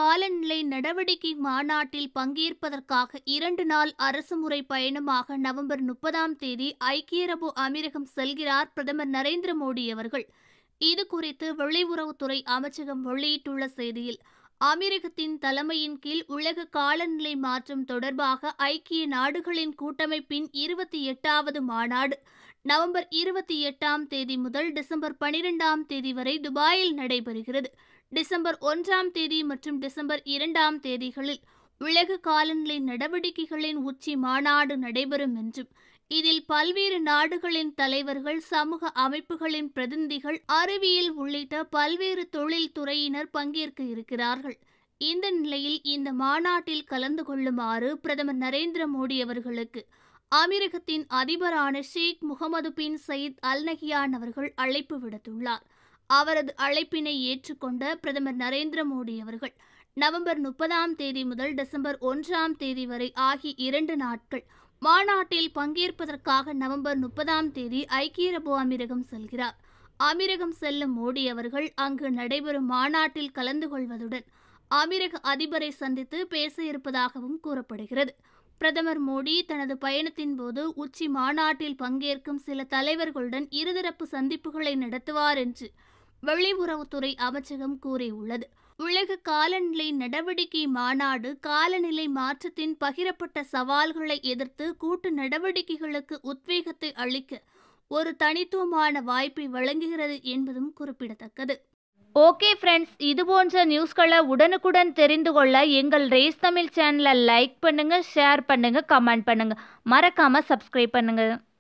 காலநிலை நடவடிக்கை மாநாட்டில் பங்கேற்பதற்காக இரண்டு நாள் அரசுமுறை பயணமாக நவம்பர் முப்பதாம் தேதி ஐக்கிய அரபு அமீரகம் செல்கிறார் பிரதமர் நரேந்திர மோடி அவர்கள் இது குறித்து வெளியுறவுத்துறை அமைச்சகம் வெளியிட்டுள்ள செய்தியில் அமீரகத்தின் தலைமையின் கீழ் உலக காலநிலை மாற்றம் தொடர்பாக ஐக்கிய நாடுகளின் கூட்டமைப்பின் இருபத்தி எட்டாவது மாநாடு நவம்பர் இருபத்தி எட்டாம் தேதி முதல் டிசம்பர் பனிரெண்டாம் தேதி வரை துபாயில் நடைபெறுகிறது டிசம்பர் ஒன்றாம் தேதி மற்றும் டிசம்பர் இரண்டாம் தேதிகளில் உலக காலநிலை நடவடிக்கைகளின் உச்சி மாநாடு நடைபெறும் என்றும் இதில் பல்வேறு நாடுகளின் தலைவர்கள் சமூக அமைப்புகளின் பிரதிநிதிகள் அறிவியல் உள்ளிட்ட பல்வேறு தொழில் துறையினர் பங்கேற்க இருக்கிறார்கள் இந்த நிலையில் இந்த மாநாட்டில் கலந்து கொள்ளுமாறு பிரதமர் நரேந்திர மோடி அவர்களுக்கு அமீரகத்தின் அதிபரான Sheikh Mohamed bin Zayed Al Nahyan அவர்கள் அழைப்பு விடுத்துள்ளார் அவரது அழைப்பினை ஏற்றுக்கொண்ட பிரதமர் நரேந்திர மோடி அவர்கள் நவம்பர் முப்பதாம் தேதி முதல் டிசம்பர் ஒன்றாம் தேதி வரை ஆகிய இரண்டு நாட்கள் மாநாட்டில் பங்கேற்பதற்காக நவம்பர் முப்பதாம் தேதி ஐக்கிய அரபு அமீரகம் செல்கிறார் அமீரகம் செல்லும் மோடி அவர்கள் அங்கு நடைபெறும் மாநாட்டில் கலந்து கொள்வதுடன் அமீரக அதிபரை சந்தித்து பேச இருப்பதாகவும் கூறப்படுகிறது பிரதமர் மோடி தனது பயணத்தின் போது உச்சி மாநாட்டில் பங்கேற்கும் சில தலைவர்களுடன் இருதரப்பு சந்திப்புகளை நடத்துவார் என்று வெளியுறவுத்துறை அமைச்சகம் கூறியுள்ளது உலக காலநிலை நடவடிக்கை மாநாடு காலநிலை மாற்றத்தின் பகிரப்பட்ட சவால்களை எதிர்த்து கூட்டு நடவடிக்கைகளுக்கு உத்வேகத்தை அளிக்க ஒரு தனித்துவமான வாய்ப்பை வழங்குகிறது என்பதும் குறிப்பிடத்தக்கது ஓகே ஃப்ரெண்ட்ஸ் இது போன்ற நியூஸ்களை உடனுக்குடன் தெரிந்து கொள்ள எங்கள் ரேஸ் தமிழ் சேனலை லைக் பண்ணுங்க ஷேர் பண்ணுங்க கமெண்ட் பண்ணுங்க மறக்காம சப்ஸ்கிரைப் பண்ணுங்க